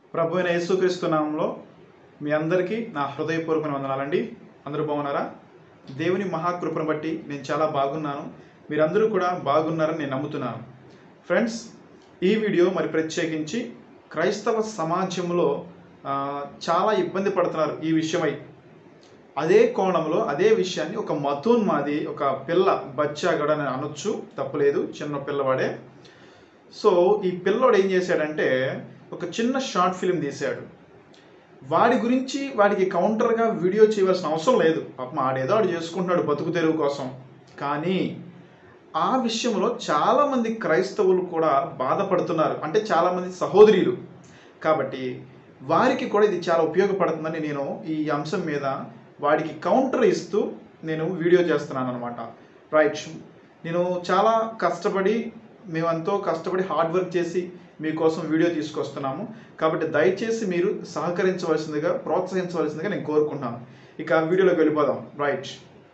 ప్రభు అయిన యేసుక్రీస్తు నామంలో మీ అందరికీ నా హృదయపూర్వక వందనాలండి అందరూ బాగున్నారా దేవుని మహాకృపను బట్టి నేను చాలా బాగున్నాను మీరందరూ కూడా బాగున్నారని నేను నమ్ముతున్నాను ఫ్రెండ్స్ ఈ వీడియో మరి ప్రత్యేకించి క్రైస్తవ సమాజంలో ఆ, చాలా ఇబ్బంది పడుతున్నారు ఈ విషయమై అదే కోణంలో అదే విషయాన్ని ఒక మతోన్మాది ఒక పిల్ల బచ్చాగడ అని అనొచ్చు తప్పులేదు చిన్న పిల్లవాడే సో ఈ పిల్లోడు ఏం చేశాడంటే ఒక చిన్న షార్ట్ ఫిల్మ్ తీశాడు వాడి గురించి వాడికి కౌంటర్గా వీడియో చేయవలసిన అవసరం లేదు పాపం ఆడేదో ఆడు చేసుకుంటున్నాడు బతుకు తెరువు కోసం కానీ ఆ విషయంలో చాలామంది క్రైస్తవులు కూడా బాధపడుతున్నారు అంటే చాలామంది సహోదరులు కాబట్టి వారికి కూడా ఇది చాలా ఉపయోగపడుతుందని నేను ఈ అంశం మీద వాడికి కౌంటర్ ఇస్తూ నేను వీడియో చేస్తున్నాను అనమాట రైట్ నేను చాలా కష్టపడి మేమంతో కష్టపడి హార్డ్ వర్క్ చేసి మీకోసం వీడియో తీసుకొస్తున్నాము కాబట్టి దయచేసి మీరు సహకరించవలసిందిగా ప్రోత్సహించవలసిందిగా నేను కోరుకుంటున్నాను ఇక వీడియోలోకి వెళ్ళిపోదాం రైట్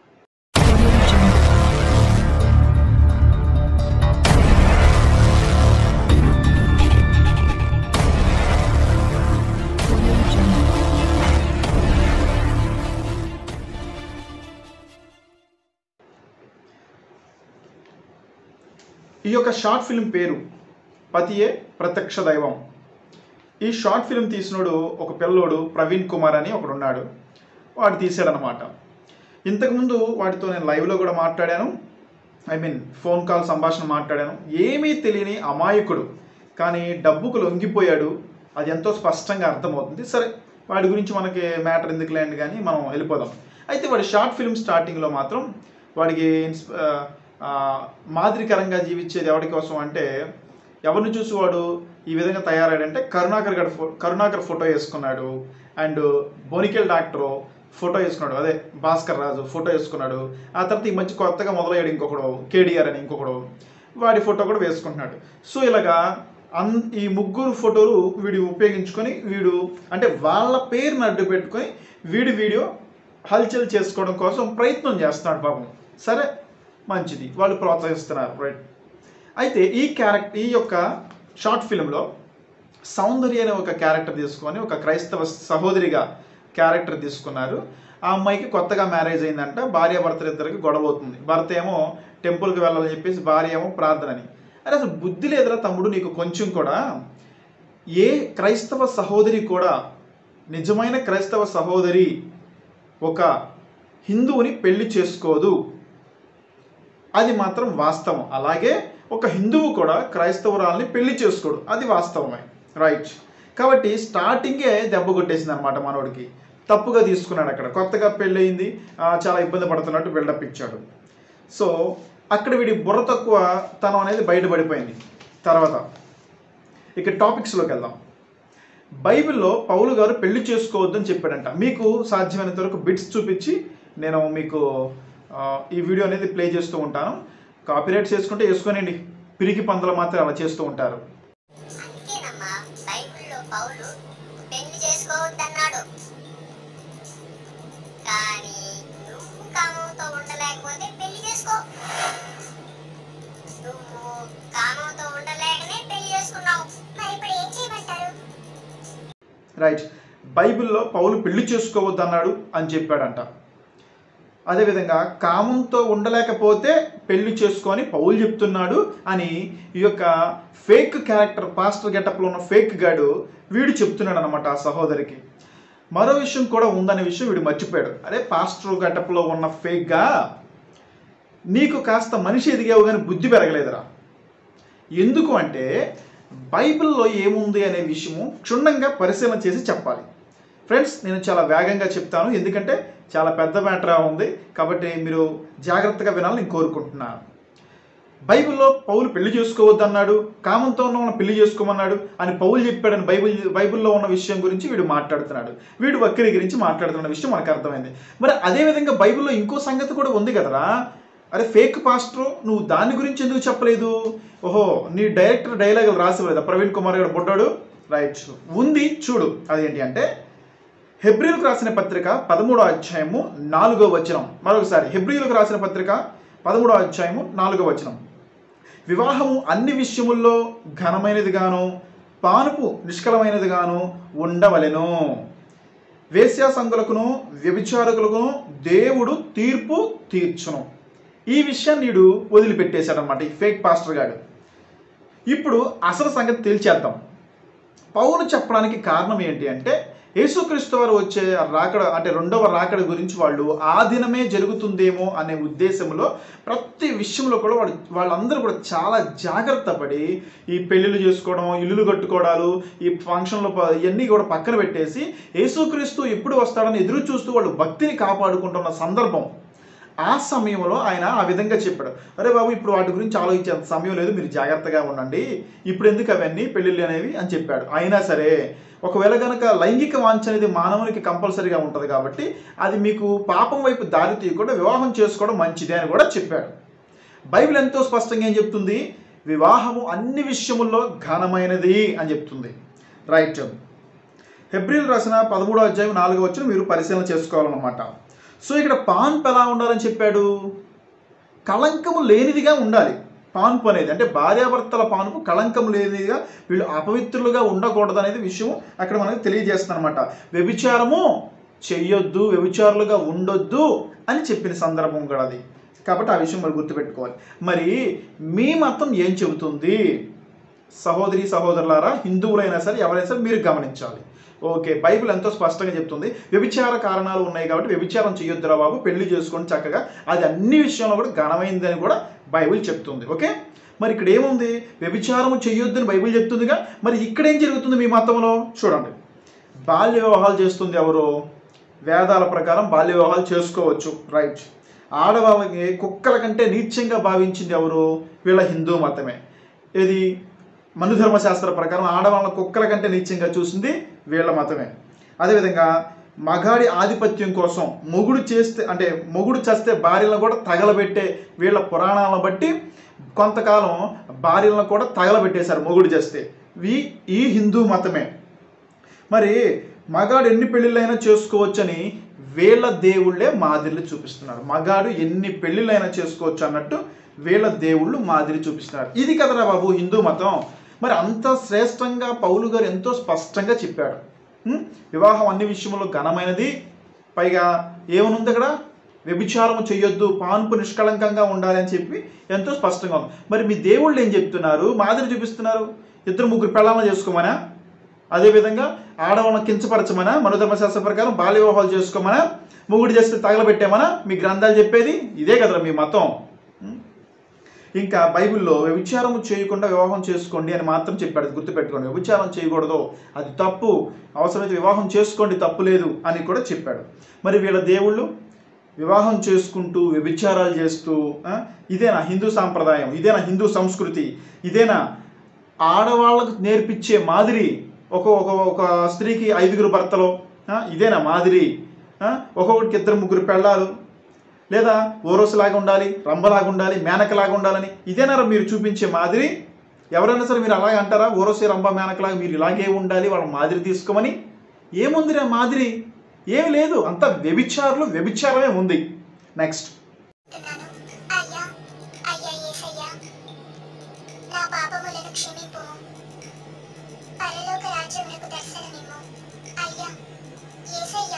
ఈ యొక్క షార్ట్ ఫిల్మ్ పేరు పతియే ప్రత్యక్ష దైవం ఈ షార్ట్ ఫిల్మ్ తీసినోడు ఒక పిల్లోడు ప్రవీణ్ కుమార్ అని ఒకడు ఉన్నాడు వాడు తీసాడనమాట ఇంతకుముందు వాడితో నేను లైవ్లో కూడా మాట్లాడాను ఐ మీన్ ఫోన్ కాల్ సంభాషణ మాట్లాడాను ఏమీ తెలియని అమాయకుడు కానీ డబ్బుకు లొంగిపోయాడు అది ఎంతో స్పష్టంగా అర్థమవుతుంది సరే వాడి గురించి మనకి మ్యాటర్ ఎందుకు లేండి కానీ మనం వెళ్ళిపోదాం అయితే వాడి షార్ట్ ఫిల్మ్ స్టార్టింగ్లో మాత్రం వాడికి ఇన్స్- ఆ, ఆ, మాదిరికరంగా జీవించేది ఎవరి కోసం అంటే ఎవరిని చూసి వాడు ఈ విధంగా తయారాడంటే కరుణాకర్ గడ్ ఫో కరుణాకర్ ఫోటో వేసుకున్నాడు అండ్ బోనికెల్ డాక్టర్ ఫోటో వేసుకున్నాడు అదే భాస్కర్ రాజు ఫోటో వేసుకున్నాడు ఆ తర్వాత ఈ మధ్య కొత్తగా మొదలయ్యాడు ఇంకొకడు కేడిఆర్ అని ఇంకొకడు వాడి ఫోటో కూడా వేసుకుంటున్నాడు సో ఇలాగా అన్ ఈ ముగ్గురు ఫోటోలు వీడు ఉపయోగించుకొని వీడు అంటే వాళ్ళ పేరుని అడ్డు పెట్టుకొని వీడి వీడియో హల్చల్ చేసుకోవడం కోసం ప్రయత్నం చేస్తున్నాడు పాపం సరే మంచిది వాళ్ళు ప్రోత్సహిస్తున్నారు రైట్ అయితే ఈ క్యారెక్టర్ ఈ యొక్క షార్ట్ ఫిల్మ్లో సౌందర్య అనే ఒక క్యారెక్టర్ తీసుకొని ఒక క్రైస్తవ సహోదరిగా క్యారెక్టర్ తీసుకున్నారు ఆ అమ్మాయికి కొత్తగా మ్యారేజ్ అయిందంట భార్య భర్తలు ఇద్దరికి గొడవ అవుతుంది భర్త ఏమో టెంపుల్కి వెళ్ళాలని చెప్పేసి భార్య ఏమో ప్రార్థనని అరే అసలు బుద్ధి లేదురా తమ్ముడు నీకు కొంచెం కూడా ఏ క్రైస్తవ సహోదరి కూడా నిజమైన క్రైస్తవ సహోదరి ఒక హిందువుని పెళ్లి చేసుకోదు అది మాత్రం వాస్తవం అలాగే ఒక హిందువు కూడా క్రైస్తవురాల్ని పెళ్లి చేసుకోడు అది వాస్తవమే రైట్ కాబట్టి స్టార్టింగే దెబ్బ కొట్టేసింది అనమాట మనోడికి తప్పుగా తీసుకున్నాడు అక్కడ కొత్తగా పెళ్ళయింది ఆ, చాలా ఇబ్బంది పడుతున్నట్టు బిల్డప్ ఇచ్చాడు సో అక్కడ వీడి బుర్ర తక్కువ తనం అనేది బయటపడిపోయింది తర్వాత ఇక టాపిక్స్లోకి వెళ్దాం బైబిల్లో పౌలు గారు పెళ్లి చేసుకోవద్దని చెప్పాడంట మీకు సాధ్యమైనంత వరకు బిట్స్ చూపించి నేను మీకు ఆ, ఈ వీడియో అనేది ప్లే చేస్తూ ఉంటాను కాపీరైట్ చేసుకుంటే వేసుకొనండి పిరికి పందులు మాత్రం అలా చేస్తూ ఉంటారు అందుకేనమ్మా బైబిల్లో పౌలు పెళ్లి చేసుకోవద్దన్నాడు కానీ నువ్వు కామంతో ఉండలేకపోతే పెళ్లి చేసుకో నువ్వు కామంతో ఉండలేకనే పెళ్లి చేసుకున్నావు మరి ఇప్పుడు ఏం చేయమంటారు రైట్ బైబిల్లో పౌలు పెళ్లి చేసుకోవద్దు అన్నాడు అని చెప్పాడంట అదేవిధంగా కామంతో ఉండలేకపోతే పెళ్లి చేసుకొని పౌలు చెప్తున్నాడు అని ఈ యొక్క ఫేక్ క్యారెక్టర్ పాస్టర్ గెటప్లో ఉన్న ఫేక్ గాడు వీడు చెప్తున్నాడు అనమాట ఆ సహోదరికి మరో విషయం కూడా ఉందనే విషయం వీడు మర్చిపోయాడు అరే పాస్టర్ గెటప్లో ఉన్న ఫేక్గా నీకు కాస్త మనిషి ఎదిగావు కానీ బుద్ధి పెరగలేదురా ఎందుకు అంటే బైబిల్లో ఏముంది అనే విషయము క్షుణ్ణంగా పరిశీలన చేసి చెప్పాలి ఫ్రెండ్స్ నేను చాలా వేగంగా చెప్తాను ఎందుకంటే చాలా పెద్ద మ్యాటర్ ఉంది కాబట్టి మీరు జాగ్రత్తగా వినాలని నేను కోరుకుంటున్నాను బైబిల్లో పౌలు పెళ్లి చేసుకోవద్దన్నాడు కామంతో ఉన్న వాళ్ళని పెళ్లి చేసుకోమన్నాడు అని పౌలు చెప్పాడని బైబిల్ బైబిల్లో ఉన్న విషయం గురించి వీడు మాట్లాడుతున్నాడు వీడు వక్రీకరించి మాట్లాడుతున్న విషయం మనకు అర్థమైంది మరి అదేవిధంగా బైబిల్లో ఇంకో సంగతి కూడా ఉంది కదరా అరే ఫేక్ పాస్టర్ నువ్వు దాని గురించి ఎందుకు చెప్పలేదు ఓహో నీ డైరెక్టర్ డైలాగులు రాసివ్వలేదా ప్రవీణ్ కుమార్ గారు బొడ్డాడు రైట్ ఉంది చూడు అదేంటి అంటే హెబ్రిలకు రాసిన పత్రిక పదమూడో అధ్యాయము నాలుగో వచనం మరొకసారి హెబ్రిలకు రాసిన పత్రిక పదమూడో అధ్యాయము నాలుగో వచనం వివాహము అన్ని విషయముల్లో ఘనమైనదిగాను పానుపు నిష్కలమైనదిగాను ఉండవలెను వేశ్యా సంఘులకును వ్యభిచారకులకును దేవుడు తీర్పు తీర్చును ఈ విషయాన్ని వీడు వదిలిపెట్టేశాడనమాట ఈ ఫేక్ పాస్టర్ గాడు ఇప్పుడు అసలు సంగతి తేల్చేద్దాం పౌలు చెప్పడానికి కారణం ఏంటి అంటే యేసుక్రీస్తు వారు వచ్చే రాకడ అంటే రెండవ రాకడ గురించి వాళ్ళు ఆ దినమే జరుగుతుందేమో అనే ఉద్దేశంలో ప్రతి విషయంలో కూడా వాళ్ళు వాళ్ళందరూ కూడా చాలా జాగ్రత్త పడి ఈ పెళ్ళిళ్ళు చేసుకోవడం ఇల్లులు కట్టుకోవడాలు ఈ ఫంక్షన్లు ప- ఇవన్నీ కూడా పక్కన పెట్టేసి యేసుక్రీస్తు ఎప్పుడు వస్తాడని ఎదురు చూస్తూ వాళ్ళు భక్తిని కాపాడుకుంటున్న సందర్భం ఆ సమయంలో ఆయన ఆ విధంగా చెప్పాడు అరే బాబు ఇప్పుడు వాటి గురించి ఆలోచించేంత సమయం లేదు మీరు జాగ్రత్తగా ఉండండి ఇప్పుడు ఎందుకు అవన్నీ పెళ్ళిళ్ళు అనేవి అని చెప్పాడు అయినా సరే ఒకవేళ కనుక లైంగిక వాంఛ అనేది మానవునికి కంపల్సరీగా ఉంటుంది కాబట్టి అది మీకు పాపం వైపు దారి తీయకుండా వివాహం చేసుకోవడం మంచిదే అని కూడా చెప్పాడు బైబిల్ ఎంతో స్పష్టంగా ఏం చెప్తుంది వివాహము అన్ని విషయముల్లో ఘనమైనది అని చెప్తుంది రైట్ హెబ్రిల్ రాసిన పదమూడో అధ్యాయం నాలుగో వచ్చిన మీరు పరిశీలన చేసుకోవాలన్నమాట సో ఇక్కడ పాన్పు ఎలా ఉండాలని చెప్పాడు కళంకము లేనిదిగా ఉండాలి పాన్పు అనేది అంటే భార్యాభర్తల పాన్పు కళంకం లేనిదిగా వీళ్ళు అపవిత్రులుగా ఉండకూడదు అనేది విషయం అక్కడ మనకు తెలియజేస్తుంది అనమాట వ్యభిచారము చెయ్యొద్దు వ్యభిచారులుగా ఉండొద్దు అని చెప్పిన సందర్భం కూడా అది కాబట్టి ఆ విషయం మరి గుర్తుపెట్టుకోవాలి మరి మీ మతం ఏం చెబుతుంది సహోదరి సహోదరులారా హిందువులైనా సరే ఎవరైనా సరే మీరు గమనించాలి ఓకే బైబిల్ ఎంతో స్పష్టంగా చెప్తుంది వ్యభిచార కారణాలు ఉన్నాయి కాబట్టి వ్యభిచారం చేయొద్దురా బాబు పెళ్లి చేసుకొని చక్కగా అది అన్ని విషయంలో కూడా ఘనమైందని కూడా బైబిల్ చెప్తుంది ఓకే మరి ఇక్కడ ఏముంది వ్యభిచారం చేయొద్దని బైబిల్ చెప్తుందిగా మరి ఇక్కడ ఏం జరుగుతుంది మీ మతంలో చూడండి బాల్య వివాహాలు చేస్తుంది ఎవరు వేదాల ప్రకారం బాల్య వివాహాలు చేసుకోవచ్చు రైట్ ఆడవాళ్ళకి కుక్కల కంటే నీచంగా భావించింది ఎవరు వీళ్ళ హిందూ మతమే ఇది మనుధర్మశాస్త్ర ప్రకారం ఆడవాళ్ళ కుక్కల కంటే నీచంగా చూసింది వీళ్ళ మతమే అదేవిధంగా మగాడి ఆధిపత్యం కోసం మొగుడు చేస్తే అంటే మొగుడు చేస్తే భార్యలను కూడా తగలబెట్టే వీళ్ళ పురాణాలను బట్టి కొంతకాలం భార్యలను కూడా తగలబెట్టేశారు మొగుడు చేస్తే ఈ ఈ హిందూ మతమే మరి మగాడు ఎన్ని పెళ్ళిళ్ళైనా చేసుకోవచ్చని వీళ్ళ దేవుళ్ళే మాదిరిలు చూపిస్తున్నారు మగాడు ఎన్ని పెళ్ళిళ్ళైనా చేసుకోవచ్చు అన్నట్టు వీళ్ళ దేవుళ్ళు మాదిరి చూపిస్తున్నారు ఇది కదరా బాబు హిందూ మతం మరి అంత శ్రేష్టంగా పౌలు గారు ఎంతో స్పష్టంగా చెప్పాడు ఉం? వివాహం అన్ని విషయంలో ఘనమైనది పైగా ఏమనుంది అక్కడ వ్యభిచారము చేయొద్దు పాన్పు నిష్కళంకంగా ఉండాలి అని చెప్పి ఎంతో స్పష్టంగా ఉంది మరి మీ దేవుళ్ళు ఏం చెప్తున్నారు మాదిరి చూపిస్తున్నారు ఇద్దరు ముగ్గురు పెళ్ళాలను చేసుకోమనా అదేవిధంగా ఆడవాళ్ళని కించపరచమనా మనోధర్మశాస్త్ర ప్రకారం బాల్య వివాహాలు చేసుకోమనా మొగుడు చేస్తే తగలబెట్టామనా మీ గ్రంథాలు చెప్పేది ఇదే కదరా మీ మతం ఉం? ఇంకా బైబిల్లో వ్యభిచారం చేయకుండా వివాహం చేసుకోండి అని మాత్రం చెప్పాడు అది గుర్తుపెట్టుకోండి వ్యభిచారం చేయకూడదు అది తప్పు అవసరమైతే వివాహం చేసుకోండి తప్పు లేదు అని కూడా చెప్పాడు మరి వీళ్ళ దేవుళ్ళు వివాహం చేసుకుంటూ వ్యభిచారాలు చేస్తూ ఆ, ఇదేనా హిందూ సాంప్రదాయం ఇదేనా హిందూ సంస్కృతి ఇదేనా ఆడవాళ్ళకు నేర్పించే మాదిరి ఒక ఒక ఒక స్త్రీకి ఐదుగురు భర్తలు ఆ, ఇదేనా మాదిరి ఆ, ఒక్కొక్కడికి ఇద్దరు ముగ్గురు పెళ్ళాలు లేదా ఓరోసులాగా ఉండాలి రంభలాగా ఉండాలి మేనకలాగా ఉండాలని ఇదేనారా మీరు చూపించే మాదిరి ఎవరైనా సరే మీరు అలాగే అంటారా ఓరోసి రంభ మేనకలాగా మీరు ఇలాగే ఉండాలి వాళ్ళ మాదిరి తీసుకోమని ఏముందిరా మాదిరి ఏమి లేదు అంత వ్యభిచారులు వ్యభిచారమే ఉంది నెక్స్ట్ అంటున్నాను అయ్యా అయ్యా యేసయ్యా నా పాపములను క్షమింపు పరలోక రాజ్యమునకు దర్శనమిమ్ము అయ్యా యేసయ్యా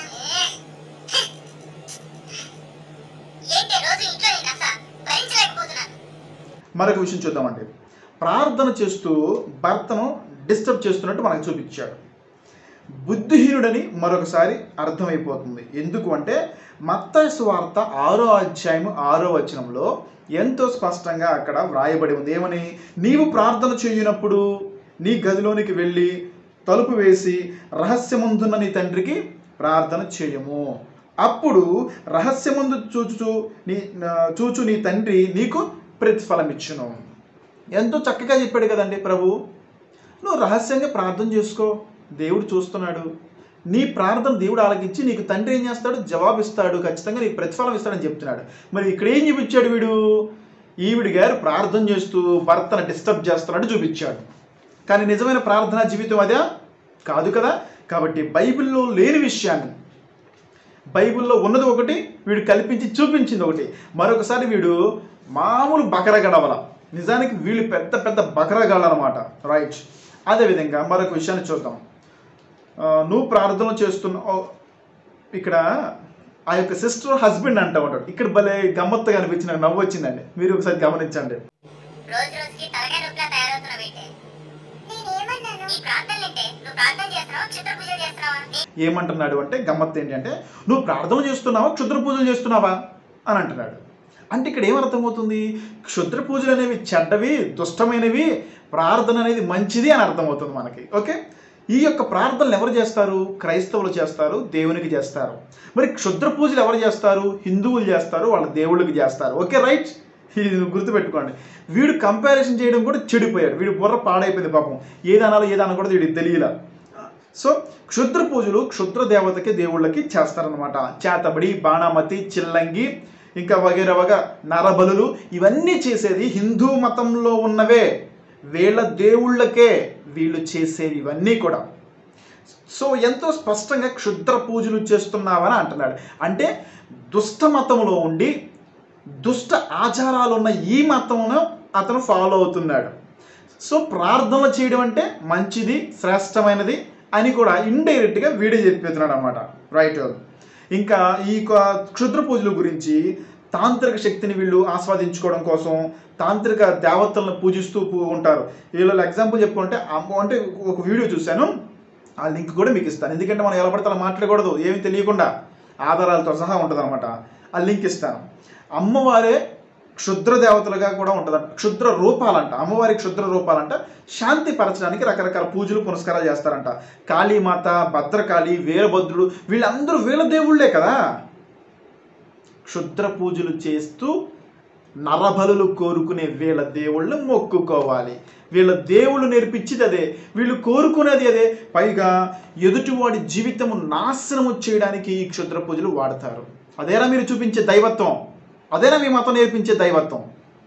ఏంటి రోజు ఇంట్లో నేను అసలు భరించలేకపోతున్నాను మరొక విషయం చూద్దామండి ప్రార్థన చేస్తూ భర్తను డిస్టర్బ్ చేస్తున్నట్టు మనకు చూపించాడు బుద్ధిహీనుడని మరొకసారి అర్థమైపోతుంది ఎందుకు అంటే మత్తయి వార్త ఆరో అధ్యాయం ఆరో వచనంలో ఎంతో స్పష్టంగా అక్కడ వ్రాయబడి ఉంది ఏమని నీవు ప్రార్థన చేయనప్పుడు నీ గదిలోనికి వెళ్ళి తలుపు వేసి రహస్యముందున్న నీ తండ్రికి ప్రార్థన చేయము అప్పుడు రహస్యమందు చూచు నీ చూచు నీ తండ్రి నీకు ప్రతిఫలం ఇచ్చును ఎంతో చక్కగా చెప్పాడు కదండి ప్రభు నువ్వు రహస్యంగా ప్రార్థన చేసుకో దేవుడు చూస్తున్నాడు నీ ప్రార్థన దేవుడు ఆలకించి నీకు తండ్రి ఏం చేస్తాడు జవాబు ఇస్తాడు ఖచ్చితంగా నీకు ప్రతిఫలం ఇస్తాడని చెప్తున్నాడు మరి ఇక్కడ ఏం చూపించాడు వీడు ఈవిడి గారు ప్రార్థన చేస్తూ భర్తను డిస్టర్బ్ చేస్తున్నాడు చూపించాడు కానీ నిజమైన ప్రార్థనా జీవితం అదే కాదు కదా కాబట్టి బైబిల్లో లేని విషయాన్ని బైబిల్లో ఉన్నది ఒకటి వీడు కల్పించి చూపించింది ఒకటి మరొకసారి వీడు మామూలు బకరగడవల నిజానికి వీళ్ళు పెద్ద పెద్ద బకరగాళ్ళు అనమాట రైట్ అదేవిధంగా మరొక విషయాన్ని చూద్దాం ఆ, నువ్వు ప్రార్థన చేస్తున్న ఓ, ఇక్కడ ఆ యొక్క సిస్టర్ హస్బెండ్ అంటా ఉంటాడు ఇక్కడ భలే గమ్మత్తుగా అనిపించి నాకు నవ్వు వచ్చిందండి మీరు ఒకసారి గమనించండి రోజు రోజుకి తలకాయ నొప్పిలా తయారవుతున్నావు ఏంటి నేనేమన్నాను ఈ ప్రార్థనలు ఏంటి నువ్వు ప్రార్థన చేస్తున్నావా క్షుద్ర పూజలు చేస్తున్నావా ఏమంటున్నాడు అంటే గమ్మత్తు ఏంటి అంటే నువ్వు ప్రార్థన చేస్తున్నావా క్షుద్ర పూజలు చేస్తున్నావా అని అంటున్నాడు అంటే ఇక్కడ ఏమర్థమవుతుంది క్షుద్ర పూజలు అనేవి చెడ్డవి దుష్టమైనవి ప్రార్థన అనేది మంచిది అని అర్థమవుతుంది మనకి ఓకే ఈ యొక్క ప్రార్థనలు ఎవరు చేస్తారు క్రైస్తవులు చేస్తారు దేవునికి చేస్తారు మరి క్షుద్ర పూజలు ఎవరు చేస్తారు హిందువులు చేస్తారు వాళ్ళ దేవుళ్ళకి చేస్తారు ఓకే రైట్ ఇది నువ్వు గుర్తుపెట్టుకోండి వీడు కంపారిజన్ చేయడం కూడా చెడిపోయాడు వీడు బుర్ర పాడైపోయింది పాపం ఏది అనాలో ఏది అనకూడదు వీడికి తెలియలా సో క్షుద్ర పూజలు క్షుద్ర దేవతకి దేవుళ్ళకి చేస్తారనమాట చేతబడి బాణామతి చిల్లంగి ఇంకా వగేర వగ నరబలులు ఇవన్నీ చేసేది హిందూ మతంలో ఉన్నవే వీళ్ళ దేవుళ్ళకే వీళ్ళు చేసేవి ఇవన్నీ కూడా సో ఎంతో స్పష్టంగా క్షుద్ర పూజలు చేస్తున్నావని అంటున్నాడు అంటే దుష్ట మతంలో ఉండి దుష్ట ఆచారాలు ఉన్న ఈ మతమును అతను ఫాలో అవుతున్నాడు సో ప్రార్థనలు చేయడం అంటే మంచిది శ్రేష్టమైనది అని కూడా ఇండైరెక్ట్గా వీడే చెప్పేస్తున్నాడు అనమాట రైట్ ఇంకా ఈ క- క్షుద్ర పూజల గురించి తాంత్రిక శక్తిని వీళ్ళు ఆస్వాదించుకోవడం కోసం తాంత్రిక దేవతలను పూజిస్తూ పూ- ఉంటారు వీళ్ళు ఎగ్జాంపుల్ చెప్పుకుంటే అమ్మ అంటే ఒక వీడియో చూశాను ఆ లింక్ కూడా మీకు ఇస్తాను ఎందుకంటే మనం ఎలా పడితే అలా మాట్లాడకూడదు ఏమీ తెలియకుండా ఆధారాలతో సహా ఉంటుంది ఆ లింక్ ఇస్తాను అమ్మవారే క్షుద్ర దేవతలుగా కూడా ఉంటుందంట క్షుద్ర రూపాలంట అమ్మవారి క్షుద్ర రూపాలంట శాంతి పరచడానికి రకరకాల పూజలు పునస్కారాలు చేస్తారంట కాళీమాత భద్రకాళి వీరభద్రుడు వీళ్ళందరూ వీళ్ళ దేవుళ్ళే కదా క్షుద్ర పూజలు చేస్తూ నరబలులు కోరుకునే వీళ్ళ దేవుళ్ళు మొక్కుకోవాలి వీళ్ళ దేవుళ్ళు నేర్పించేది అదే వీళ్ళు కోరుకునేది అదే పైగా ఎదుటివాడి జీవితము నాశనము చేయడానికి ఈ క్షుద్ర పూజలు వాడతారు అదేనా మీరు చూపించే దైవత్వం అదేనా మీ మతం నేర్పించే దైవత్వం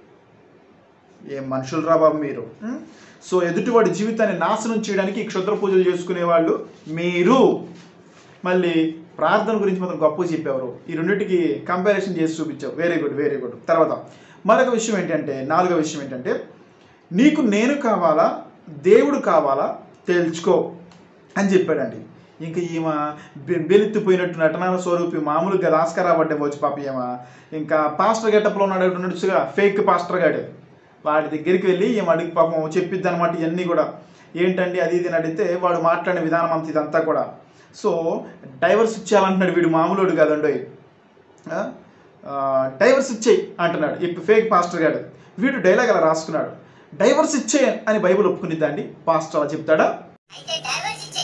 ఏ మనుషులు రా బాబు మీరు ఉం? సో ఎదుటివాడి జీవితాన్ని నాశనం చేయడానికి ఈ క్షుద్ర పూజలు చేసుకునే వాళ్ళు మీరు మళ్ళీ ప్రార్థన గురించి మాత్రం గొప్ప చెప్పేవారు ఈ రెండింటికి కంపారిజన్ చేసి చూపించావు వెరీ గుడ్ వెరీ గుడ్ తర్వాత మరొక విషయం ఏంటంటే నాలుగో విషయం ఏంటంటే నీకు నేను కావాలా దేవుడు కావాలా తేల్చుకో అని చెప్పాడండి ఇంకా ఈమె బె- బెలెత్తిపోయినట్టు నటన స్వరూపి మామూలుగా ఆస్కారా పడ్డే వచ్చి పాప ఈమె ఇంకా పాస్టర్ గెటప్లో ఉన్నాడు ఉన్నట్టుగా ఫేక్ పాస్టర్ గాడు వాడి దగ్గరికి వెళ్ళి ఈమె అడిగి పాపం చెప్పిద్ది అనమాట ఇవన్నీ కూడా ఏంటండి అది ఇది అని అడిగితే వాడు మాట్లాడిన విధానం అంత ఇదంతా కూడా సో డైవర్స్ ఇచ్చేయాలంటున్నాడు వీడు మామూలుడు కాదండి డైవర్స్ ఇచ్చేయి అంటున్నాడు ఇప్పుడు ఫేక్ పాస్టర్ గాడు వీడు డైలాగ్ అలా రాసుకున్నాడు డైవర్స్ ఇచ్చే అని బైబిల్ ఒప్పుకునిద్దండి పాస్టర్ అలా చెప్తాడా అయితే డైవర్స్ ఇచ్చే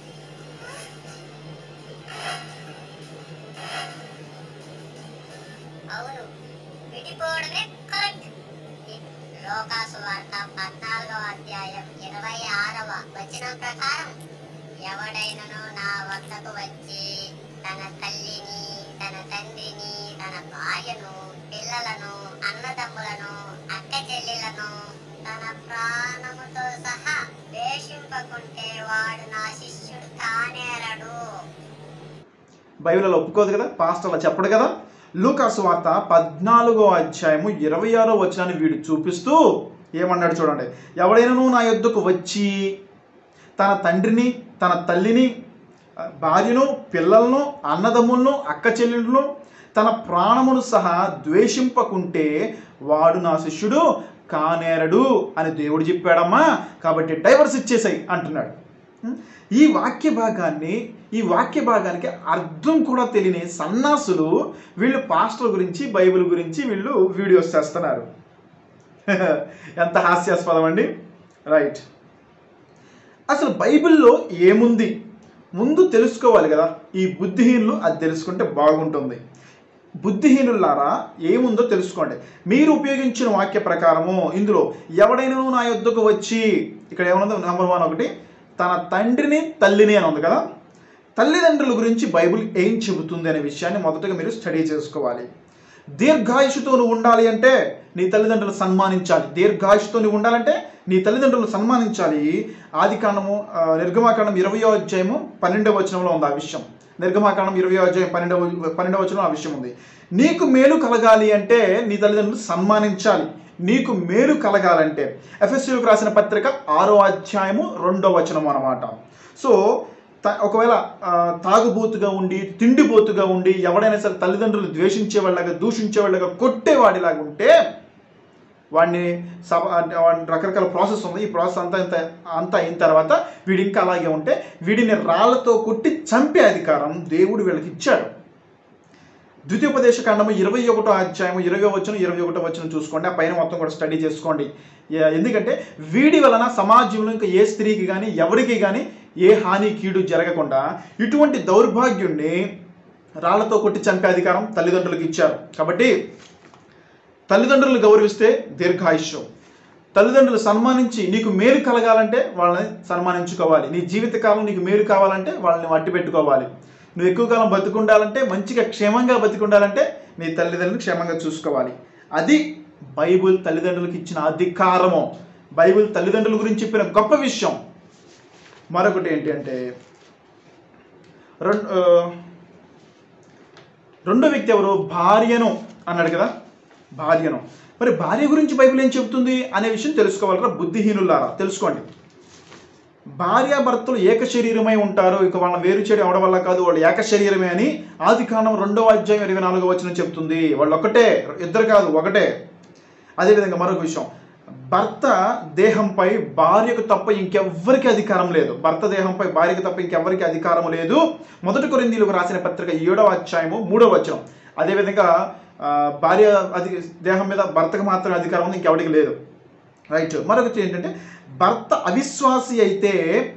అవును విడిపోవడమే కరెక్ట్ లోకాసు వార్త పద్నాలుగవ అధ్యాయం ఇరవై ఆరవ వచనం ప్రకారం ఎవడైనను నా వద్దకు వచ్చి తన తల్లిని తన తండ్రిని తన భార్యను పిల్లలను అన్నదమ్ములను అక్క చెల్లెలను తన ప్రాణముతో సహా ద్వేషింపకుంటే వాడు నా శిష్యుడు కానేరడు బైబిల్ అలా ఒప్పుకోదు కదా పాస్టర్ అలా చెప్పడు కదా లూకాసు వార్త పద్నాలుగో అధ్యాయము ఇరవై ఆరో వచనాన్ని వీడు చూపిస్తూ ఏమన్నాడు చూడండి ఎవడైనాను నా యొద్దకు వచ్చి తన తండ్రిని తన తల్లిని ఆ, భార్యను పిల్లలను అన్నదమ్ములను అక్క చెల్లెలను తన ప్రాణమును సహా ద్వేషింపకుంటే వాడు నా శిష్యుడు కానేరడు అని దేవుడు చెప్పాడమ్మా కాబట్టి డైవర్స్ ఇచ్చేసాయి అంటున్నాడు ఉం? ఈ వాక్య భాగాన్ని ఈ వాక్య భాగానికి అర్థం కూడా తెలియని సన్నాసులు వీళ్ళు పాస్టర్ గురించి బైబిల్ గురించి వీళ్ళు వీడియోస్ చేస్తున్నారు ఎంత హాస్యాస్పదం అండి రైట్ అసలు బైబిల్లో ఏముంది ముందు తెలుసుకోవాలి కదా ఈ బుద్ధిహీనులు అది తెలుసుకుంటే బాగుంటుంది బుద్ధిహీనులారా ఏముందో తెలుసుకోండి మీరు ఉపయోగించిన వాక్య ప్రకారము ఇందులో ఎవడైనా నా యొద్దకు వచ్చి ఇక్కడ ఏమన్నదో నెంబర్ వన్ ఒకటి తన తండ్రిని తల్లిని అని ఉంది కదా తల్లిదండ్రుల గురించి బైబిల్ ఏం చెబుతుంది అనే విషయాన్ని మొదటగా మీరు స్టడీ చేసుకోవాలి దీర్ఘాయుషుతో నువ్వు ఉండాలి అంటే నీ తల్లిదండ్రులు సన్మానించాలి దీర్ఘాయుషుతో నువ్వు ఉండాలంటే నీ తల్లిదండ్రులు సన్మానించాలి ఆది కాండము ఆ, నిర్గమాకాండం ఇరవయో అధ్యాయము పన్నెండవ వచనంలో ఉంది ఆ విషయం నిర్గమాకాండం ఇరవయో అధ్యాయం పన్నెండవ పన్నెండవ వచనం ఆ విషయం ఉంది నీకు మేలు కలగాలి అంటే నీ తల్లిదండ్రులు సన్మానించాలి నీకు మేలు కలగాలంటే ఎఫ్ఎస్సీలకు రాసిన పత్రిక ఆరో అధ్యాయము రెండో వచనం అన్నమాట సో త- ఒకవేళ ఆ, తాగుబోతుగా ఉండి తిండిబోతుగా ఉండి ఎవడైనా సరే తల్లిదండ్రులు ద్వేషించేవాళ్ళగా దూషించేవాళ్ళగా కొట్టేవాడిలాగా ఉంటే వాడిని సభ అంటే వాడిని రకరకాల ప్రాసెస్ ఉంది ఈ ప్రాసెస్ అంతా ఇంత అంతా అయిన తర్వాత వీడు ఇంకా అలాగే ఉంటే వీడిని రాళ్లతో కొట్టి చంపే అధికారం దేవుడు వీళ్ళకి ఇచ్చాడు ద్వితీయోపదేశ కాండము ఇరవై ఒకటో అధ్యాయం ఇరవై వచ్చిన ఇరవై ఒకటో వచ్చిన చూసుకోండి ఆ పైన మొత్తం కూడా స్టడీ చేసుకోండి ఏ- ఎందుకంటే వీడి వలన సమాజంలో ఇంకా ఏ స్త్రీకి కానీ ఎవరికి కానీ ఏ హాని కీడు జరగకుండా ఇటువంటి దౌర్భాగ్యుణ్ణి రాళ్లతో కొట్టి చంపే అధికారం తల్లిదండ్రులకు ఇచ్చారు కాబట్టి తల్లిదండ్రులు గౌరవిస్తే దీర్ఘాయుష్యం తల్లిదండ్రులు సన్మానించి నీకు మేలు కలగాలంటే వాళ్ళని సన్మానించుకోవాలి నీ జీవితకాలం నీకు మేలు కావాలంటే వాళ్ళని వట్టి పెట్టుకోవాలి నువ్వు ఎక్కువ కాలం బతికుండాలంటే మంచిగా క్షేమంగా బతికుండాలంటే నీ తల్లిదండ్రులను క్షేమంగా చూసుకోవాలి అది బైబిల్ తల్లిదండ్రులకు ఇచ్చిన అధికారము బైబిల్ తల్లిదండ్రుల గురించి చెప్పిన గొప్ప విషయం మరొకటి ఏంటి అంటే రెండు రెండో వ్యక్తి ఎవరు భార్యను అన్నాడు కదా భార్యను మరి భార్య గురించి బైబిల్ ఏం చెబుతుంది అనే విషయం తెలుసుకోవాలరా బుద్ధిహీనులారా తెలుసుకోండి భార్యాభర్తలు ఏక శరీరమై ఉంటారు ఇక వాళ్ళని వేరు చేయడం అవడం వల్ల కాదు వాళ్ళు ఏక శరీరమే అని ఆది కాండం రెండవ అధ్యాయం ఇరవై నాలుగో వచనం చెప్తుంది వాళ్ళు ఒకటే ఇద్దరు కాదు ఒకటే అదేవిధంగా మరొక విషయం భర్త దేహంపై భార్యకు తప్ప ఇంకెవ్వరికి అధికారం లేదు భర్త దేహంపై భార్యకు తప్ప ఇంకెవ్వరికి అధికారం లేదు మొదటి కొరిందీలకు రాసిన పత్రిక ఏడవ అధ్యాయము మూడవ వచనం అదేవిధంగా ఆ, భార్య అధి దేహం మీద భర్తకు మాత్రమే అధికారం ఉంది ఇంకెవరికి లేదు రైట్ మరొకటి ఏంటంటే భర్త అవిశ్వాసి అయితే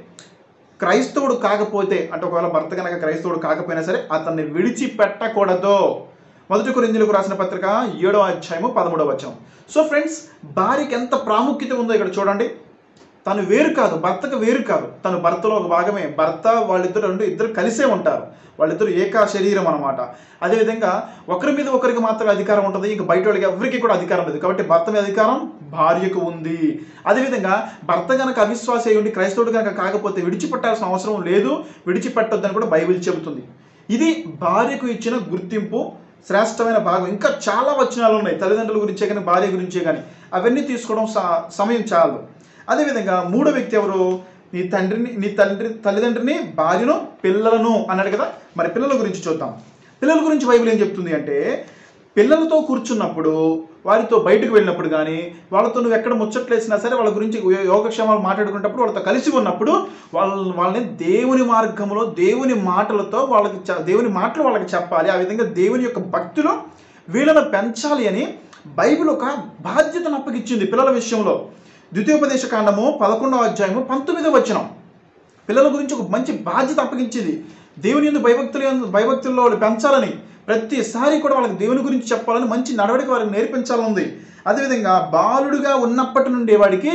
క్రైస్తవుడు కాకపోతే అంటే ఒకవేళ భర్త కనుక క్రైస్తవుడు కాకపోయినా సరే అతన్ని విడిచిపెట్టకూడదు మొదటి కొరిందీలకు రాసిన పత్రిక ఏడవ అధ్యాయము పదమూడవ వచనం సో ఫ్రెండ్స్ భార్యకి ఎంత ప్రాముఖ్యత ఉందో ఇక్కడ చూడండి తను వేరు కాదు భర్తకు వేరు కాదు తను భర్తలో ఒక భాగమే భర్త వాళ్ళిద్దరు రెండు ఇద్దరు కలిసే ఉంటారు వాళ్ళిద్దరు ఏకా శరీరం అనమాట అదేవిధంగా ఒకరి మీద ఒకరికి మాత్రమే అధికారం ఉంటుంది ఇంక బయట వాళ్ళకి ఎవరికి కూడా అధికారం లేదు కాబట్టి భర్త మీద అధికారం భార్యకు ఉంది అదేవిధంగా భర్త కనుక అవిశ్వాసి అయి ఉండి క్రైస్తవుడు కనుక కాకపోతే విడిచిపెట్టాల్సిన అవసరం లేదు విడిచిపెట్టొద్దని కూడా బైబిల్ చెబుతుంది ఇది భార్యకు ఇచ్చిన గుర్తింపు శ్రేష్టమైన భాగం ఇంకా చాలా వచనాలు ఉన్నాయి తల్లిదండ్రుల గురించే కానీ భార్య గురించే కానీ అవన్నీ తీసుకోవడం స- సమయం చాలదు అదేవిధంగా మూడో వ్యక్తి ఎవరు నీ తండ్రిని నీ తండ్రి తల్లిదండ్రిని భార్యను పిల్లలను అన్నాడు కదా మరి పిల్లల గురించి చూద్దాం పిల్లల గురించి బైబిల్ ఏం చెప్తుంది అంటే పిల్లలతో కూర్చున్నప్పుడు వారితో బయటకు వెళ్ళినప్పుడు కానీ వాళ్ళతో నువ్వు ఎక్కడ ముచ్చట్లేసినా సరే వాళ్ళ గురించి యో- యోగక్షేమాలు మాట్లాడుకున్నప్పుడు వాళ్ళతో కలిసి ఉన్నప్పుడు వాళ్ళ వాళ్ళని దేవుని మార్గంలో దేవుని మాటలతో వాళ్ళకి చ- దేవుని మాటలు వాళ్ళకి చెప్పాలి ఆ విధంగా దేవుని యొక్క భక్తిలో వీళ్ళను పెంచాలి అని బైబిల్ ఒక బాధ్యతను అప్పగిచ్చింది పిల్లల విషయంలో ద్వితీయోపదేశ కాండము పదకొండవ అధ్యాయము పంతొమ్మిదవ వచనం పిల్లల గురించి ఒక మంచి బాధ్యత అప్పగించింది దేవుని ఎందు భయభక్తులు యందు- భయభక్తుల్లో వాళ్ళు పెంచాలని ప్రతిసారి కూడా వాళ్ళకి దేవుని గురించి చెప్పాలని మంచి నడవడిక వాళ్ళకి నేర్పించాలని ఉంది అదేవిధంగా బాలుడుగా ఉన్నప్పటి నుండి వాడికి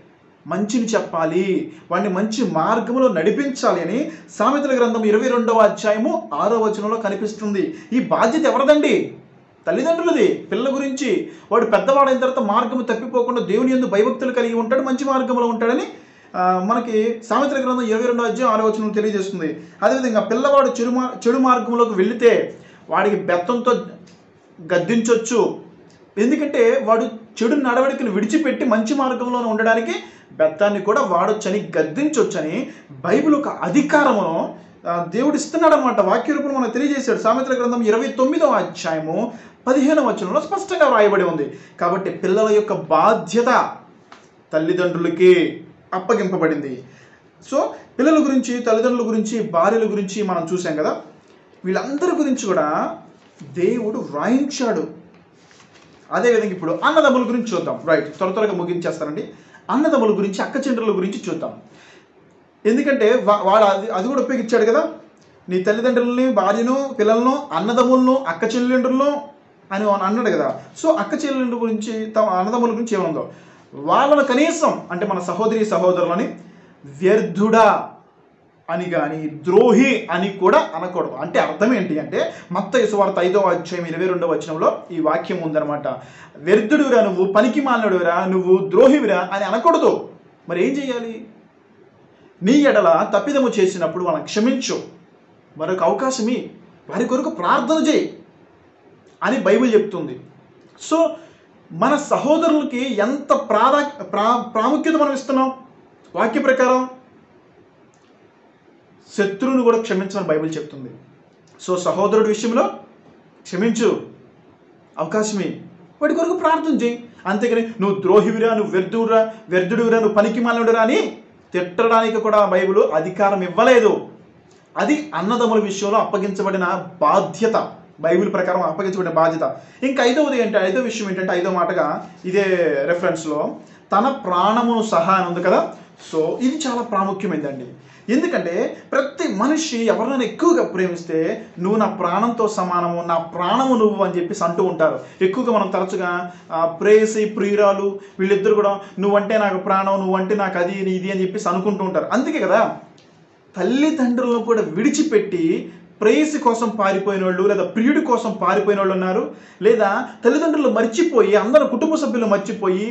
మంచిని చెప్పాలి వాడిని మంచి మార్గంలో నడిపించాలి అని సామెతల గ్రంథం ఇరవై రెండవ అధ్యాయము ఆరో వచనంలో కనిపిస్తుంది ఈ బాధ్యత ఎవరిదండి తల్లిదండ్రులది పిల్లల గురించి వాడు పెద్దవాడైన తర్వాత మార్గము తప్పిపోకుండా దేవుని ఎందు భయభక్తులు కలిగి ఉంటాడు మంచి మార్గంలో ఉంటాడని ఆ, మనకి సామెతల గ్రంథం ఇరవై రెండో అధ్యాయం ఆరో వచనం తెలియజేస్తుంది అదేవిధంగా పిల్లవాడు చెడు మార్ చెడు మార్గంలోకి వెళితే వాడికి బెత్తంతో గద్దించవచ్చు ఎందుకంటే వాడు చెడు నడవడికను విడిచిపెట్టి మంచి మార్గంలో ఉండడానికి బెత్తాన్ని కూడా వాడొచ్చని గద్దించొచ్చని బైబిల్ ఒక అధికారమును ఆ, దేవుడు ఇస్తున్నాడు అనమాట వాక్య రూపంలో మనకు తెలియజేశాడు సామెతల గ్రంథం ఇరవై తొమ్మిదవ అధ్యాయము పదిహేనవ వచనంలో స్పష్టంగా వ్రాయబడి ఉంది కాబట్టి పిల్లల యొక్క బాధ్యత తల్లిదండ్రులకి అప్పగింపబడింది సో పిల్లల గురించి తల్లిదండ్రుల గురించి భార్యల గురించి మనం చూసాం కదా వీళ్ళందరి గురించి కూడా దేవుడు వ్రాయించాడు అదేవిధంగా ఇప్పుడు అన్నదమ్ముల గురించి చూద్దాం రైట్ త్వర త్వరగా ముగించేస్తానండి అన్నదమ్ముల గురించి అక్క చెండ్రుల గురించి చూద్దాం ఎందుకంటే వా- వాడు అది అది కూడా ఉపయోగించాడు కదా నీ తల్లిదండ్రులని భార్యను పిల్లలను అన్నదమ్ములను అక్క చెల్లెండ్రులను అని అన్నాడు కదా సో అక్క చెల్లెండ్రుల గురించి తమ అన్నదమ్ముల గురించి ఏముందో వాళ్ళను కనీసం అంటే మన సహోదరి సహోదరులని వ్యర్థుడా అని కానీ ద్రోహి అని కూడా అనకూడదు అంటే అర్థం ఏంటి అంటే మత్త సువార్త ఐదవ అధ్యాయం ఇరవై రెండవ వచనంలో ఈ వాక్యం ఉందన్నమాట వ్యర్థుడురా నువ్వు పనికి మాలినడురా నువ్వు ద్రోహివిరా అని అనకూడదు మరి ఏం చేయాలి నీ ఎడల తప్పిదము చేసినప్పుడు వాళ్ళని క్షమించు మరొక అవకాశమి వారి కొరకు ప్రార్థన చేయి అని బైబిల్ చెప్తుంది సో మన సహోదరులకి ఎంత ప్రాధా ప్రా ప్రాముఖ్యత మనం ఇస్తున్నాం వాక్య ప్రకారం శత్రువుని కూడా క్షమించమని బైబిల్ చెప్తుంది సో సహోదరుడి విషయంలో క్షమించు అవకాశమే వాడి కొరకు ప్రార్థన చేయి అంతేగాని నువ్వు ద్రోహివిరా నువ్వు వ్యర్థుడురా వ్యర్థుడురా నువ్వు పనికి మాలనుడురా అని తిట్టడానికి కూడా బైబిల్ అధికారం ఇవ్వలేదు అది అన్నదమ్ముల విషయంలో అప్పగించబడిన బాధ్యత బైబిల్ ప్రకారం అప్పగించబడిన బాధ్యత ఇంకా ఐదవది ఏంటి ఐదో విషయం ఏంటంటే ఐదో మాటగా ఇదే రెఫరెన్స్లో తన ప్రాణమును సహా అని ఉంది కదా సో ఇది చాలా ప్రాముఖ్యమైనదండి ఎందుకంటే ప్రతి మనిషి ఎవరినైనా ఎక్కువగా ప్రేమిస్తే నువ్వు నా ప్రాణంతో సమానము నా ప్రాణము నువ్వు అని చెప్పేసి అంటూ ఉంటారు ఎక్కువగా మనం తరచుగా ఆ, ప్రేయసి ప్రియురాలు వీళ్ళిద్దరు కూడా నువ్వంటే నాకు ప్రాణం నువ్వంటే నాకు అది ఇది అని చెప్పేసి అనుకుంటూ ఉంటారు అందుకే కదా తల్లిదండ్రులను కూడా విడిచిపెట్టి ప్రేయసి కోసం పారిపోయిన వాళ్ళు లేదా ప్రియుడి కోసం పారిపోయిన వాళ్ళు ఉన్నారు లేదా తల్లిదండ్రులు మర్చిపోయి అందరు కుటుంబ సభ్యులు మర్చిపోయి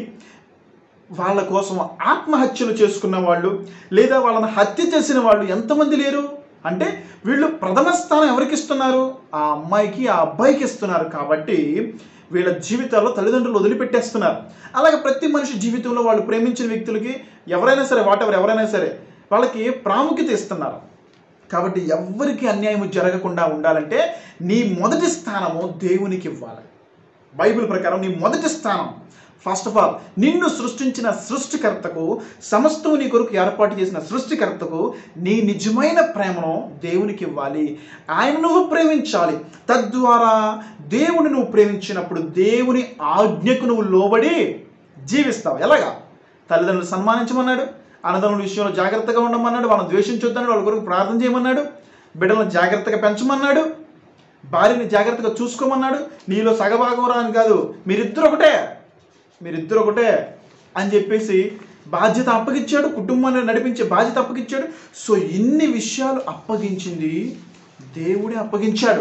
వాళ్ళ కోసం ఆత్మహత్యలు చేసుకున్న వాళ్ళు లేదా వాళ్ళని హత్య చేసిన వాళ్ళు ఎంతమంది లేరు అంటే వీళ్ళు ప్రథమ స్థానం ఎవరికి ఇస్తున్నారు ఆ అమ్మాయికి ఆ అబ్బాయికి ఇస్తున్నారు కాబట్టి వీళ్ళ జీవితాల్లో తల్లిదండ్రులు వదిలిపెట్టేస్తున్నారు అలాగే ప్రతి మనిషి జీవితంలో వాళ్ళు ప్రేమించిన వ్యక్తులకి ఎవరైనా సరే వాటెవర్ ఎవరైనా సరే వాళ్ళకి ప్రాముఖ్యత ఇస్తున్నారు కాబట్టి ఎవ్వరికి అన్యాయం జరగకుండా ఉండాలంటే నీ మొదటి స్థానము దేవునికి ఇవ్వాలి బైబిల్ ప్రకారం నీ మొదటి స్థానం ఫస్ట్ ఆఫ్ ఆల్ నిన్ను సృష్టించిన సృష్టికర్తకు సమస్తము నీ కొరకు ఏర్పాటు చేసిన సృష్టికర్తకు నీ నిజమైన ప్రేమను దేవునికి ఇవ్వాలి ఆయన నువ్వు ప్రేమించాలి తద్వారా దేవుని నువ్వు ప్రేమించినప్పుడు దేవుని ఆజ్ఞకు నువ్వు లోబడి జీవిస్తావు ఎలాగా తల్లిదండ్రులు సన్మానించమన్నాడు అన్నదమ్ముల విషయంలో జాగ్రత్తగా ఉండమన్నాడు వాళ్ళని ద్వేషించొద్దని వాళ్ళ కొరకు ప్రార్థన చేయమన్నాడు బిడ్డలను జాగ్రత్తగా పెంచమన్నాడు భార్యని జాగ్రత్తగా చూసుకోమన్నాడు నీలో సగభాగం రా అని కాదు మీరిద్దరు ఒకటే మీరిద్దరు ఒకటే అని చెప్పేసి బాధ్యత అప్పగించాడు కుటుంబాన్ని నడిపించే బాధ్యత అప్పగించాడు సో ఇన్ని విషయాలు అప్పగించింది దేవుడే అప్పగించాడు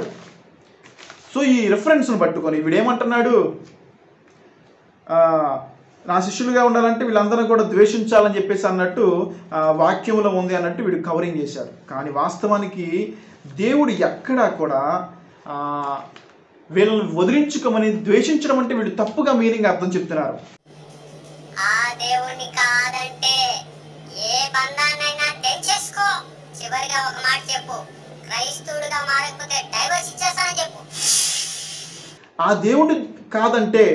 సో ఈ రెఫరెన్స్ను పట్టుకొని వీడేమంటున్నాడు ఆ, నా శిష్యులుగా ఉండాలంటే వీళ్ళందరూ కూడా ద్వేషించాలని చెప్పేసి అన్నట్టు ఆ, వాక్యంలో ఉంది అన్నట్టు వీడు కవరింగ్ చేశాడు కానీ వాస్తవానికి దేవుడు ఎక్కడా కూడా ఆ, వీళ్ళని వదిలించుకోమని ద్వేషించడం అంటే వీడు తప్పుగా మీనింగ్ అర్థం చెప్తున్నారు ఆ దేవుణ్ణి కాదంటే ఏ బంధాన్నైనా తెంచేసుకో చివరిగా ఒక మాట చెప్పు క్రైస్తవుడిగా మారకపోతే డైవర్స్ ఇచ్చేస్తానని చెప్పు ఆ దేవుడు కాదంటే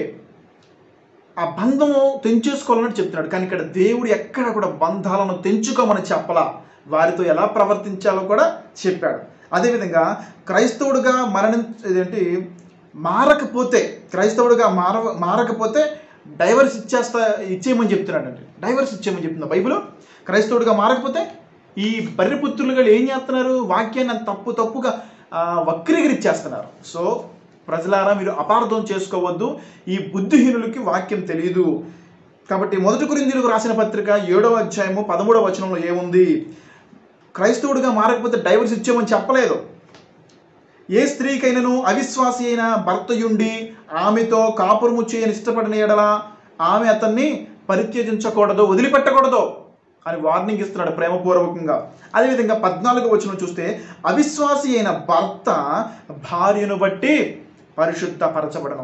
ఆ బంధము తెంచేసుకోవాలని చెప్తున్నాడు కానీ ఇక్కడ దేవుడు ఎక్కడ కూడా బంధాలను తెంచుకోమని చెప్పలా వారితో ఎలా ప్రవర్తించాలో కూడా చెప్పాడు అదేవిధంగా క్రైస్తవుడిగా మరణి ఇదేంటి మారకపోతే క్రైస్తవుడిగా మార మారకపోతే డైవర్స్ ఇచ్చేస్తా ఇచ్చేయమని చెప్తున్నాడండి డైవర్స్ ఇచ్చేయమని చెప్తున్నా బైబిల్ క్రైస్తవుడిగా మారకపోతే ఈ బర్రెపుత్రులుగా ఏం చేస్తున్నారు వాక్యాన్ని అంత తప్పు తప్పుగా ఆ, వక్రీకరించేస్తున్నారు సో ప్రజలారా మీరు అపార్థం చేసుకోవద్దు ఈ బుద్ధిహీనులకి వాక్యం తెలియదు కాబట్టి మొదటి కొరింథీయులకు రాసిన పత్రిక ఏడవ అధ్యాయము పదమూడవ వచనంలో ఏముంది క్రైస్తవుడిగా మారకపోతే డైవర్స్ ఇచ్చామని చెప్పలేదు ఏ స్త్రీకైనను అవిశ్వాసి అయిన భర్తయుండి ఆమెతో కాపురము చేయని ఇష్టపడిన ఎడల ఆమె అతన్ని పరిత్యజించకూడదు వదిలిపెట్టకూడదు అని వార్నింగ్ ఇస్తున్నాడు ప్రేమపూర్వకంగా అదేవిధంగా పద్నాలుగు వచనం చూస్తే అవిశ్వాసి అయిన భర్త భార్యను బట్టి పరిశుద్ధపరచబడను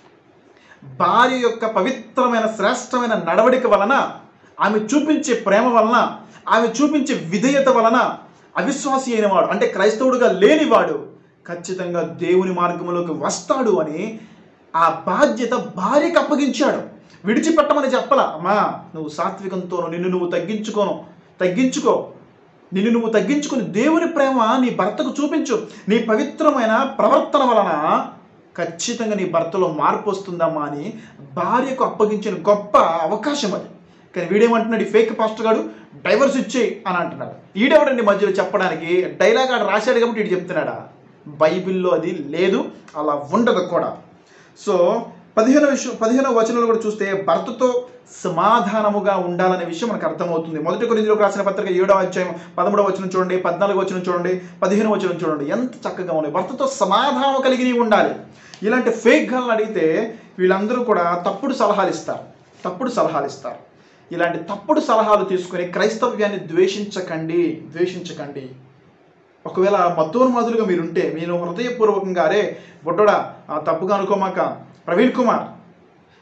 భార్య యొక్క పవిత్రమైన శ్రేష్టమైన నడవడిక వలన ఆమె చూపించే ప్రేమ వలన ఆమె చూపించే విధేయత వలన అవిశ్వాసి అయినవాడు అంటే క్రైస్తవుడుగా లేనివాడు ఖచ్చితంగా దేవుని మార్గంలోకి వస్తాడు అని ఆ బాధ్యత భార్యకు అప్పగించాడు విడిచిపెట్టమని చెప్పలా అమ్మా నువ్వు సాత్వికంతోను నిన్ను నువ్వు తగ్గించుకోను తగ్గించుకో నిన్ను నువ్వు తగ్గించుకుని దేవుని ప్రేమ నీ భర్తకు చూపించు నీ పవిత్రమైన ప్రవర్తన వలన ఖచ్చితంగా నీ భర్తలో మార్పు వస్తుందమ్మా అని భార్యకు అప్పగించిన గొప్ప అవకాశం అది కానీ వీడేమంటున్నాడు ఈ ఫేక్ పాస్టర్ గాడు డైవర్స్ ఇచ్చేయి అని అంటున్నాడు ఈడెవడండి మధ్యలో చెప్పడానికి డైలాగ్ ఆడు రాశాడు కాబట్టి ఇటు చెప్తున్నాడా బైబిల్లో అది లేదు అలా ఉండదు కూడా సో పదిహేను విషయం పదిహేనవ వచనంలో కూడా చూస్తే భర్తతో సమాధానముగా ఉండాలనే విషయం మనకు అర్థమవుతుంది మొదటి కొరింథీయులకు రాసిన పత్రిక ఏడవ అధ్యాయం పదమూడవ వచనం చూడండి పద్నాలుగు వచనం చూడండి పదిహేను వచనం చూడండి ఎంత చక్కగా ఉన్నాయి భర్తతో సమాధానం కలిగి ఉండాలి ఇలాంటి ఫేక్ గల్ని అడిగితే వీళ్ళందరూ కూడా తప్పుడు సలహాలు ఇస్తారు తప్పుడు సలహాలు ఇస్తారు ఇలాంటి తప్పుడు సలహాలు తీసుకొని క్రైస్తవ్యాన్ని ద్వేషించకండి ద్వేషించకండి ఒకవేళ మతోన్మాదులుగా మీరుంటే మీరు హృదయపూర్వకంగా అరే బుడ్డోడా ఆ తప్పుగా అనుకోమాక ప్రవీణ్ కుమార్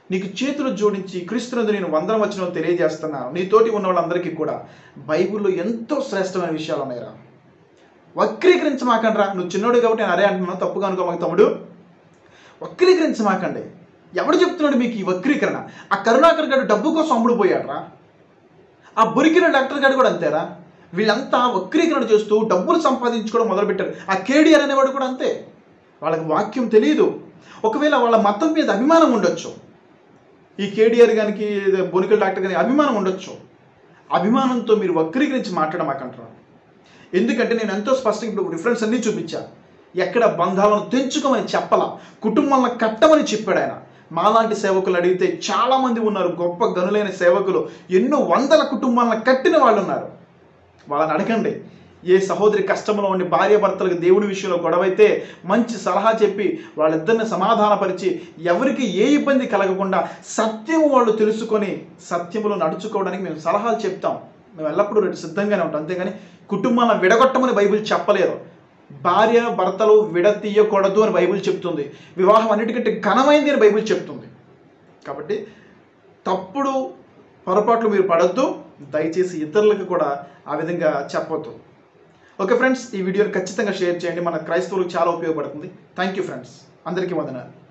నీకు చేతులు జోడించి క్రీస్తునందు నేను వందనం వచ్చిన తెలియజేస్తున్నాను నీతోటి ఉన్న వాళ్ళందరికీ కూడా బైబిల్లో ఎంతో శ్రేష్టమైన విషయాలు ఉన్నాయిరా వక్రీకరించమాకండి రా నువ్వు చిన్నోడు కాబట్టి నేను అరే అంటున్నాను తప్పుగా అనుకోమాక తమ్ముడు వక్రీకరించమాకండి ఎవడు చెప్తున్నాడు మీకు ఈ వక్రీకరణ ఆ కరుణాకర్ గారు డబ్బు కోసం అమ్ముడు పోయాడరా ఆ బొరికిన డాక్టర్ గారు కూడా అంతేరా వీళ్ళంతా వక్రీకరణ చేస్తూ డబ్బులు సంపాదించుకోవడం మొదలుపెట్టారు ఆ కేడిఆర్ అనేవాడు కూడా అంతే వాళ్ళకి వాక్యం తెలియదు ఒకవేళ వాళ్ళ మతం మీద అభిమానం ఉండొచ్చు ఈ కేడిఆర్ గానికి బొనికల్ డాక్టర్ గారికి అభిమానం ఉండొచ్చు అభిమానంతో మీరు వక్రీకరించి మాట్లాడమాకంటారు ఎందుకంటే నేను ఎంతో స్పష్టంగా ఇప్పుడు రిఫరెన్స్ అన్నీ చూపించా ఎక్కడ బంధాలను తెంచుకోమని చెప్పాల కుటుంబాలను కట్టమని చెప్పాడు ఆయన మాలాంటి సేవకులు అడిగితే చాలా మంది ఉన్నారు గొప్ప గనులైన సేవకులు ఎన్నో వందల కుటుంబాలను కట్టిన వాళ్ళు ఉన్నారు వాళ్ళని అడగండి ఏ సహోదరి కష్టంలో ఉండి భార్య భర్తలకు దేవుడి విషయంలో గొడవైతే మంచి సలహా చెప్పి వాళ్ళిద్దరిని సమాధానపరిచి ఎవరికి ఏ ఇబ్బంది కలగకుండా సత్యం వాళ్ళు తెలుసుకొని సత్యములో నడుచుకోవడానికి మేము సలహాలు చెప్తాం మేము ఎల్లప్పుడూ రెడీ సిద్ధంగానే ఉంటాం అంతేగాని కుటుంబాలను విడగొట్టమని బైబిల్ చెప్పలేదు భార్య భర్తలు విడతీయకూడదు అని బైబిల్ చెప్తుంది వివాహం అన్నిటికంటే ఘనమైంది అని బైబిల్ చెప్తుంది కాబట్టి తప్పుడు పొరపాట్లు మీరు పడద్దు దయచేసి ఇతరులకు కూడా ఆ విధంగా చెప్పొద్దు ఓకే ఫ్రెండ్స్ ఈ వీడియోని ఖచ్చితంగా షేర్ చేయండి మన క్రైస్తవులకు చాలా ఉపయోగపడుతుంది థ్యాంక్ యూ ఫ్రెండ్స్ అందరికీ వందనాలు